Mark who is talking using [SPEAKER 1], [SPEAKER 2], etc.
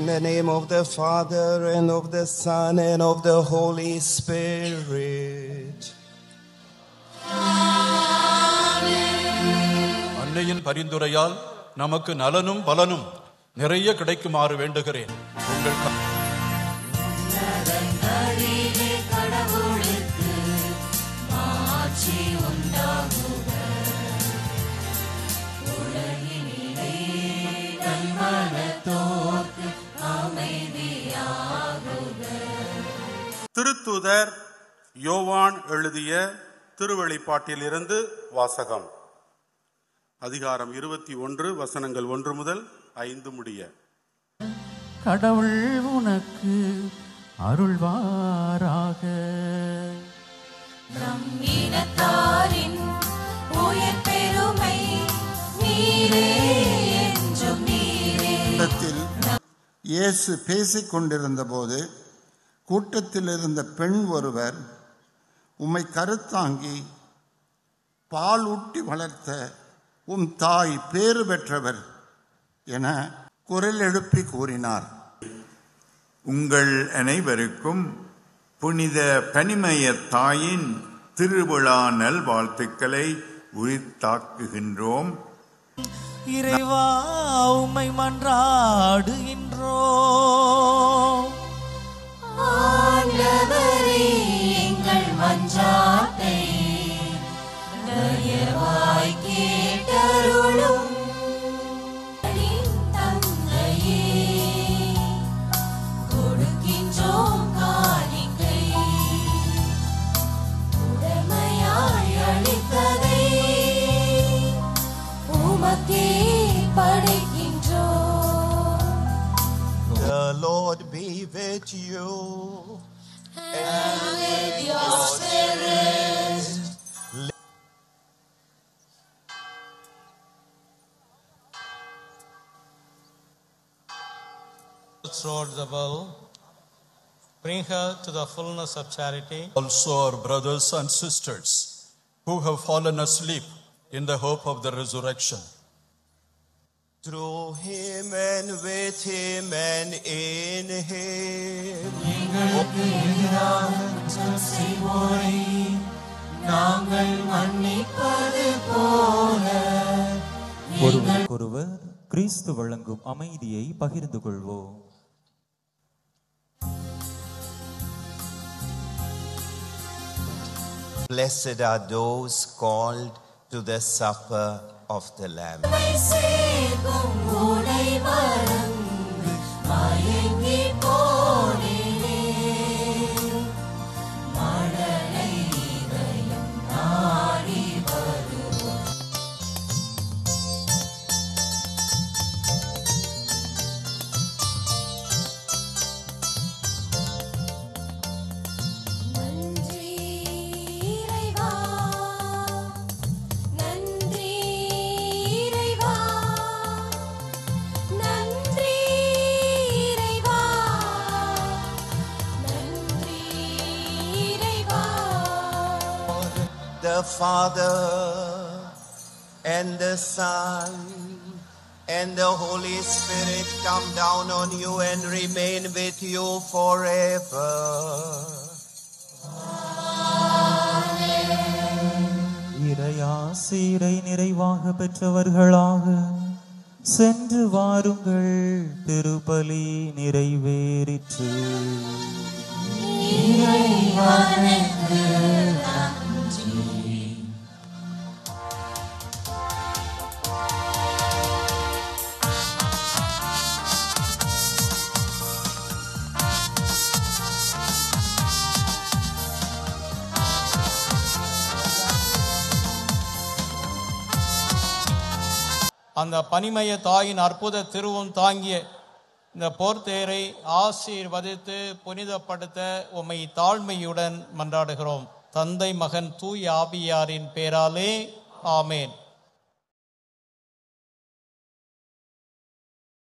[SPEAKER 1] In the name of the Father, and of the Son, and of the Holy Spirit.
[SPEAKER 2] அன்னையின் பரிந்துரையால் நமக்கு நலனும் பலனும் நிறைய கிடைக்குமாறு வேண்டுகிறேன் உங்கள் க-
[SPEAKER 3] திருத்துதர் யோவான் எழுதிய திருவெளிப்பாட்டிலிருந்து வாசகம் அதிகாரம் இருபத்தி ஒன்று வசனங்கள் ஒன்று முதல் ஐந்து முடிய
[SPEAKER 4] கடவுள் உனக்கு அருள்வாராக
[SPEAKER 5] நம் இனத்தாரின் உயிர் பெருமை நீரே என்றும் நீரே
[SPEAKER 6] கூட்டத்தில் இயேசு பேசிக் கொண்டிருந்தபோது கூட்டத்தில் இருந்த பெண் ஒருவர் உம்மை கருத்தாங்கி பால் ஊட்டி வளர்த்த உம் தாய் பேறு பெற்றவர் என குரல் எழுப்பி கூறினார்
[SPEAKER 7] உங்கள் அனைவருக்கும் புனித பனிமய தாயின் திருவிழா நல்வாழ்த்துக்களை உரித்தாக்குகின்றோம்
[SPEAKER 4] இறைவா உம்மை மன்றாடுகின்றோ
[SPEAKER 5] ஆண்டவரே எங்கள் மன்றாட்டை தயவாய் கேட்டருளும் தந்தையே கொடுக்கின்றோம் காணிக்கை உடமையாய் அளித்ததை உமக்கே படைக்கின்றோம்
[SPEAKER 1] The Lord be with you.
[SPEAKER 5] and with your spirit.
[SPEAKER 8] throughout the world. Bring her to the fullness of charity.
[SPEAKER 2] Also our brothers and sisters who have fallen asleep in the hope of the resurrection.
[SPEAKER 1] Through him and with him and in him.
[SPEAKER 4] செய்வோரை நாங்கள் மன்னிப்பது போல
[SPEAKER 9] ஒருவருக்கொருவர் கிறிஸ்து வழங்கும் அமைதியை பகிர்ந்து கொள்வோம்
[SPEAKER 1] Blessed are those called to the supper of the Lamb.
[SPEAKER 5] சேர்க்கும் உடை மறந்து மயங்கி போனேனே மழலை இதயம் நாடி வருவோம் நன்றி இறைவா நன்றி இறைவா நன்றி இறைவா நன்றி இறைவா
[SPEAKER 1] The Father and the Son and the Holy Spirit come down on you and remain with you forever.
[SPEAKER 9] இறையாசீரை நிறைவாக பெற்றவர்களாக சென்று வாருங்கள் திருப்பலி நிறைவேறிற்று
[SPEAKER 5] இறைவனுக்கு நன்றி
[SPEAKER 8] அந்த பனிமய தாயின் அற்புத திருவும் தாங்கிய இந்த போர்த்தேரை ஆசீர்வதித்து புனிதப்படுத்த உம்மை தாழ்மையுடன் மன்றாடுகிறோம் தந்தை மகன் தூய் ஆவியாரின் பேராலே ஆமேன்